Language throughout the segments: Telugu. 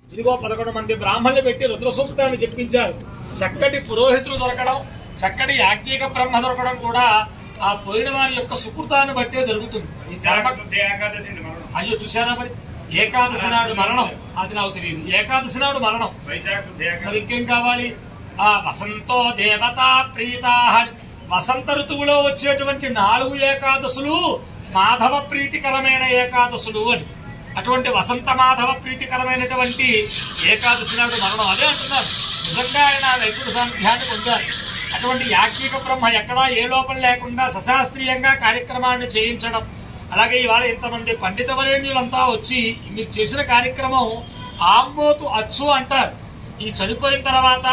ఇదిగో పదకొండు మంది బ్రాహ్మణులు పెట్టి రుద్ర సూక్తాన్ని చెప్పించారు చక్కటి పురోహితులు దొరకడం చక్కటి యాజ్ఞిక బ్రహ్మ దొరకడం కూడా ఆ పోయిన వారి యొక్క సుకృతాన్ని బట్టే జరుగుతుంది శరభక్తి ఏకాదశి అండి మరణం అయ్యో చూసారా మరి ఏకాదశి నాడు మరణం అది నాకు తెలియదు ఏకాదశి నాడు మరణం వైశాఖ శుద్ధ మరి ఏకాదశి ఇంకేం కావాలి ఆ వసంతో దేవత ప్రీత వసంత ఋతువులో వచ్చేటువంటి నాలుగు ఏకాదశులు మాధవ ప్రీతికరమైన ఏకాదశులు అని అటువంటి వసంత మాధవ ప్రీతికరమైనటువంటి ఏకాదశి నాడు మరణం అదే అంటున్నారు నిజంగా ఆయన వైకుంఠ సాంఖ్యాన్ని పొందారు అటువంటి యాజ్ఞిక బ్రహ్మ ఎక్కడా ఏ లోపం లేకుండా సశాస్త్రీయంగా కార్యక్రమాన్ని చేయించడం అలాగే ఇవాళ ఇంతమంది పండిత వరేణ్యులంతా వచ్చి మీరు చేసిన కార్యక్రమం ఆంబోతు అచ్చు అంటారు ఈ చనిపోయిన తర్వాత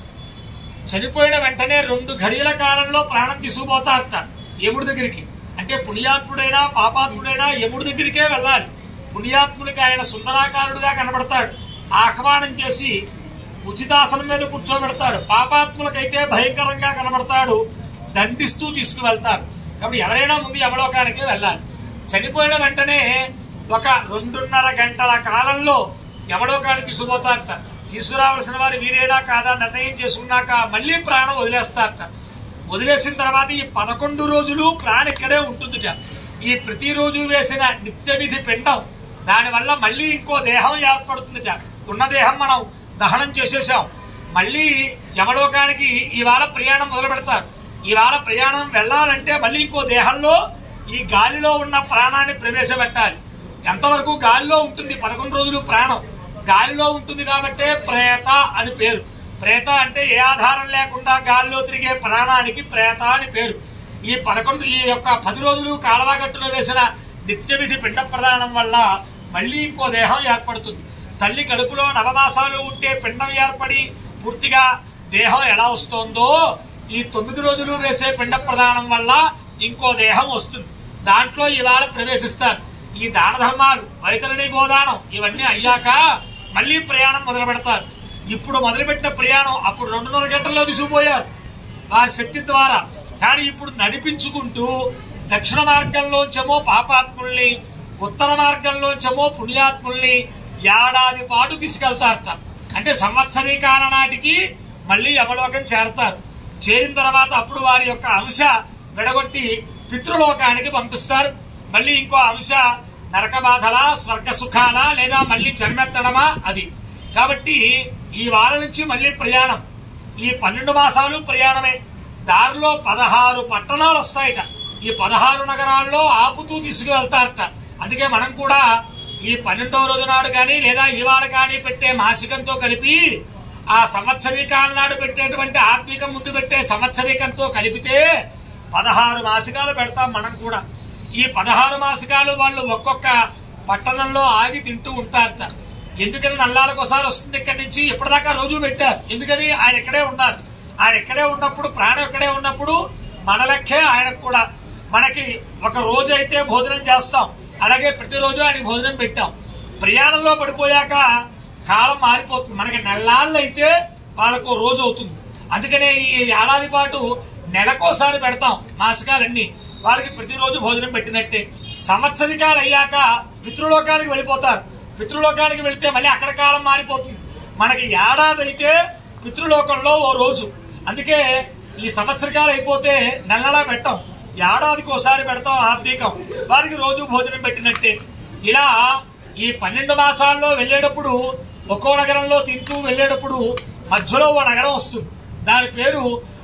చనిపోయిన వెంటనే రెండు ఘడియల కాలంలో ప్రాణం తీసుకుపోతారట యముడి దగ్గరికి అంటే పుణ్యాత్ముడైనా పాపాత్ముడైనా యముడి దగ్గరికే వెళ్ళాలి పుణ్యాత్ముడికి ఆయన సుందరాకారుడుగా కనబడతాడు ఆహ్వానం చేసి ఉచితాసనం మీద కూర్చోబెడతాడు పాపాత్ములకైతే భయంకరంగా కనబడతాడు దండిస్తూ తీసుకువెళ్తారు కాబట్టి ఎవరైనా ముందు యమలోకానికి వెళ్ళాలి చనిపోయిన వెంటనే ఒక రెండున్నర గంటల కాలంలో యమలోకానికి తీసుకుపోతారట తీసుకురావాల్సిన వారు వీరేనా కాదా నిర్ణయం చేసుకున్నాక మళ్ళీ ప్రాణం వదిలేస్తారట వదిలేసిన తర్వాత ఈ పదకొండు రోజులు ప్రాణం ఇక్కడే ఉంటుందిట ఈ ప్రతిరోజు వేసిన నిత్య విధి పిండం దానివల్ల మళ్ళీ ఇంకో దేహం ఏర్పడుతుందిట ఉన్న దేహం మనం దహనం చేసేసాం మళ్ళీ యమలోకానికి ఇవాళ ప్రయాణం మొదలు పెడతారు ఇవాళ ప్రయాణం వెళ్ళాలంటే మళ్ళీ ఇంకో దేహంలో ఈ గాలిలో ఉన్న ప్రాణాన్ని ప్రవేశపెట్టాలి ఎంతవరకు గాలిలో ఉంటుంది పదకొండు రోజులు ప్రాణం గాలిలో ఉంటుంది కాబట్టే ప్రేత అని పేరు ప్రేత అంటే ఏ ఆధారం లేకుండా గాలిలో తిరిగే ప్రాణానికి ప్రేత అని పేరు ఈ పదకొండు ఈ యొక్క పది రోజులు కాలవాగట్టులో వేసిన నిత్య విధి పిండ ప్రదానం వల్ల మళ్ళీ ఇంకో దేహం ఏర్పడుతుంది తల్లి కడుపులో నవమాసాలు ఉంటే పిండం ఏర్పడి పూర్తిగా దేహం ఎలా వస్తుందో ఈ తొమ్మిది రోజులు వేసే పిండ ప్రదానం వల్ల ఇంకో దేహం వస్తుంది దాంట్లో ఇవాళ ప్రవేశిస్తారు ఈ దాన ధర్మాలు వైతరణి గోదానం ఇవన్నీ అయ్యాక మళ్ళీ ప్రయాణం మొదలు పెడతారు ఇప్పుడు మొదలుపెట్టిన ప్రయాణం అప్పుడు రెండున్నర గంటల్లో తీసుకుపోయారు వారి శక్తి ద్వారా కానీ ఇప్పుడు నడిపించుకుంటూ దక్షిణ మార్గంలోంచేమో పాపాత్ముల్ని ఉత్తర మార్గంలోంచేమో పుణ్యాత్ముల్ని ఏడాది పాటు తీసుకెళ్తారట అంటే సంవత్సరీ కాల నాటికి మళ్ళీ యమలోకం చేరతారు చేరిన తర్వాత అప్పుడు వారి యొక్క అంశ విడగొట్టి పితృలోకానికి పంపిస్తారు మళ్ళీ ఇంకో అంశ నరక బాధల స్వర్గ సుఖాల లేదా మళ్ళీ జన్మెత్తడమా అది కాబట్టి ఈ వారం నుంచి మళ్ళీ ప్రయాణం ఈ పన్నెండు మాసాలు ప్రయాణమే దారిలో పదహారు పట్టణాలు వస్తాయట ఈ పదహారు నగరాల్లో ఆపుతూ తీసుకువెళ్తారట అందుకే మనం కూడా ఈ పన్నెండో రోజు నాడు కానీ లేదా ఇవాళ కానీ పెట్టే మాసికంతో కలిపి ఆ సంవత్సరీకాల నాడు పెట్టేటువంటి ఆర్థికం ముందు పెట్టే సంవత్సరీకంతో కలిపితే పదహారు మాసికాలు పెడతాం మనం కూడా ఈ పదహారు మాసికాలు వాళ్ళు ఒక్కొక్క పట్టణంలో ఆగి తింటూ ఉంటారట ఎందుకని నల్లాలకు ఒకసారి వస్తుంది ఇక్కడి నుంచి ఇప్పటిదాకా రోజు పెట్టారు ఎందుకని ఆయన ఇక్కడే ఉన్నారు ఆయన ఇక్కడే ఉన్నప్పుడు ప్రాణం ఇక్కడే ఉన్నప్పుడు మన లెక్కే ఆయనకు కూడా మనకి ఒక రోజు అయితే భోజనం చేస్తాం అలాగే ప్రతిరోజు ఆయన భోజనం పెట్టాం ప్రయాణంలో పడిపోయాక కాలం మారిపోతుంది మనకి నెల్లాళ్ళు అయితే వాళ్ళకు రోజు అవుతుంది అందుకనే ఈ ఏడాది పాటు నెలకోసారి పెడతాం మాసికాలన్నీ వాళ్ళకి ప్రతిరోజు భోజనం పెట్టినట్టే సంవత్సరికాలు అయ్యాక పితృలోకానికి వెళ్ళిపోతారు పితృలోకానికి వెళితే మళ్ళీ అక్కడ కాలం మారిపోతుంది మనకి ఏడాది అయితే పితృలోకంలో ఓ రోజు అందుకే ఈ సంవత్సరకాలు అయిపోతే నెలలా పెట్టాం ఏడాదికి ఒకసారి పెడతాం ఆర్థికం వారికి రోజు భోజనం పెట్టినట్టే ఇలా ఈ పన్నెండు మాసాల్లో వెళ్ళేటప్పుడు ఒక్కో నగరంలో తింటూ వెళ్ళేటప్పుడు మధ్యలో ఓ నగరం వస్తుంది దాని పేరు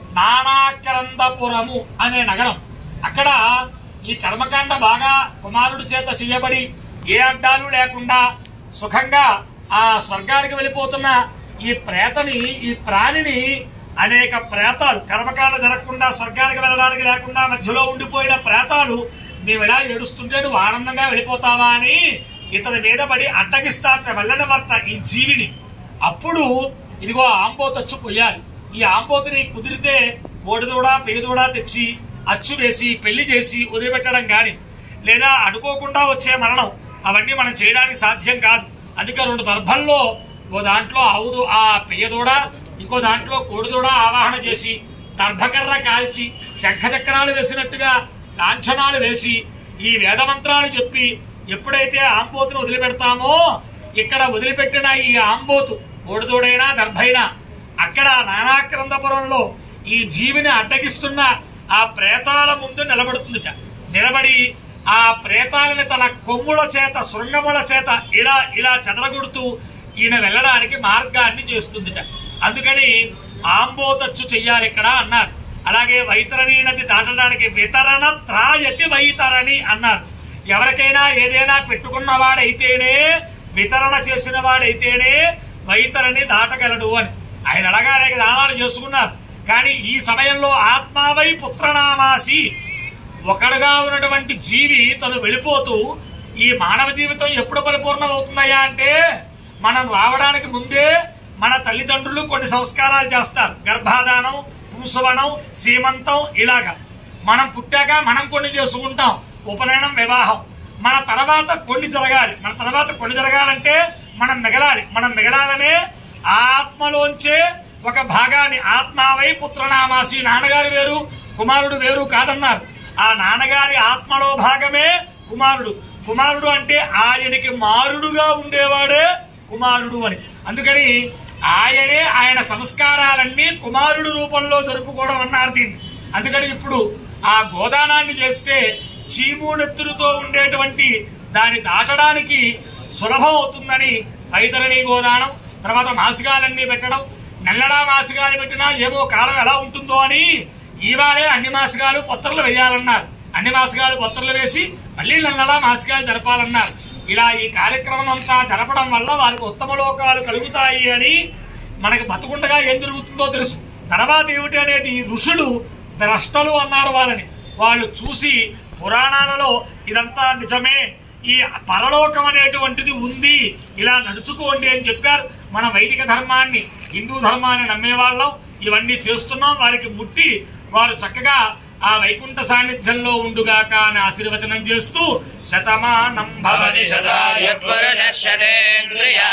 నానాకరందపురము అనే నగరం అక్కడ ఈ కర్మకాండ బాగా కుమారుడి చేత చేయబడి ఏ అడ్డాలు లేకుండా సుఖంగా ఆ స్వర్గానికి వెళ్ళిపోతున్న ఈ ప్రేతని ఈ ప్రాణిని అనేక ప్రేతాలు కర్మకాండ జరగకుండా స్వర్గానికి వెళ్ళడానికి లేకుండా మధ్యలో ఉండిపోయిన ప్రేతాలు మేము ఇలా ఏడుస్తుంటే నువ్వు ఆనందంగా వెళ్ళిపోతావా అని ఇతని మీద పడి అడ్డగిస్తారట వెళ్ళని వర్త ఈ జీవిని అప్పుడు ఇదిగో ఆంబోతు అచ్చు పొయ్యాలి ఈ ఆంబోతుని కుదిరితే కోడిదూడ పెగిదూడ తెచ్చి అచ్చు వేసి పెళ్లి చేసి వదిలిపెట్టడం గాని లేదా అనుకోకుండా వచ్చే మరణం అవన్నీ మనం చేయడానికి సాధ్యం కాదు అందుకే రెండు దర్భంలో ఓ దాంట్లో ఆవుదు ఆ పెయ్యదూడ ఇంకో దాంట్లో కోడిదూడ ఆవాహన చేసి దర్భకర్ర కాల్చి శంఖ చక్రాలు వేసినట్టుగా లాంఛనాలు వేసి ఈ వేదమంత్రాలు చెప్పి ఎప్పుడైతే ఆంబోతును వదిలిపెడతామో ఇక్కడ వదిలిపెట్టిన ఈ ఆంబోతు కోడిదోడైనా దర్భైనా అక్కడ నానాక్రందపురంలో ఈ జీవిని అడ్డగిస్తున్న ఆ ప్రేతాల ముందు నిలబడుతుందిట నిలబడి ఆ ప్రేతాలని తన కొమ్ముల చేత శృంగముల చేత ఇలా ఇలా చెదరగొడుతూ ఈయన వెళ్ళడానికి మార్గాన్ని చేస్తుందిట అందుకని ఆంబోతచ్చు చెయ్యాలి ఇక్కడ అన్నారు అలాగే వైతరణి నది దాటడానికి వితరణ త్రాయతి వైతరణి అన్నారు ఎవరికైనా ఏదైనా పెట్టుకున్నవాడైతేనే వితరణ చేసిన వాడైతేనే వైతరణి దాటగలడు అని ఆయన అలాగా అనేక దానాలు చేసుకున్నారు కానీ ఈ సమయంలో ఆత్మావై పుత్రనామాసి ఒకడుగా ఉన్నటువంటి జీవి తను వెళ్ళిపోతూ ఈ మానవ జీవితం ఎప్పుడు పరిపూర్ణం అవుతుందయ్యా అంటే మనం రావడానికి ముందే మన తల్లిదండ్రులు కొన్ని సంస్కారాలు చేస్తారు గర్భాధానం పుంసవనం సీమంతం ఇలాగా మనం పుట్టాక మనం కొన్ని చేసుకుంటాం ఉపనయనం వివాహం మన తర్వాత కొన్ని జరగాలి మన తర్వాత కొన్ని జరగాలంటే మనం మిగలాలి మనం మిగలాలనే ఆత్మలోంచే ఒక భాగాన్ని ఆత్మావై పుత్రనామాసి నాన్నగారు వేరు కుమారుడు వేరు కాదన్నారు ఆ నాన్నగారి ఆత్మలో భాగమే కుమారుడు కుమారుడు అంటే ఆయనకి మారుడుగా ఉండేవాడే కుమారుడు అని అందుకని ఆయనే ఆయన సంస్కారాలన్నీ కుమారుడు రూపంలో జరుపుకోవడం అన్నారు దీన్ని అందుకని ఇప్పుడు ఆ గోదానాన్ని చేస్తే చీమునెత్తురుతో ఉండేటువంటి దాన్ని దాటడానికి సులభం అవుతుందని వైతరణి గోదానం తర్వాత మాసిగాలన్నీ పెట్టడం నెల్లడా మాసిగాలు పెట్టినా ఏమో కాలం ఎలా ఉంటుందో అని ఇవాళే అన్ని మాసిగాలు పొత్తర్లు వేయాలన్నారు అన్ని మాసిగాలు పొత్తర్లు వేసి మళ్ళీ నెల్లడా మాసిగాలు జరపాలన్నారు ఇలా ఈ కార్యక్రమం అంతా జరపడం వల్ల వారికి ఉత్తమ లోకాలు కలుగుతాయి అని మనకి బతుకుండగా ఏం జరుగుతుందో తెలుసు తర్వాత ఏమిటి అనేది ఋషులు ద్రష్టలు అన్నారు వాళ్ళని వాళ్ళు చూసి పురాణాలలో ఇదంతా నిజమే ఈ పరలోకం అనేటువంటిది ఉంది ఇలా నడుచుకోండి అని చెప్పారు మన వైదిక ధర్మాన్ని హిందూ ధర్మాన్ని నమ్మేవాళ్ళం ఇవన్నీ చేస్తున్నాం వారికి ముట్టి వారు చక్కగా ఆ వైకుంఠ సాన్నిధ్యంలో ఉండుగాక అని ఆశీర్వచనం చేస్తూ శతమానం భవతి సదా యత్వరశస్యతేంద్రియ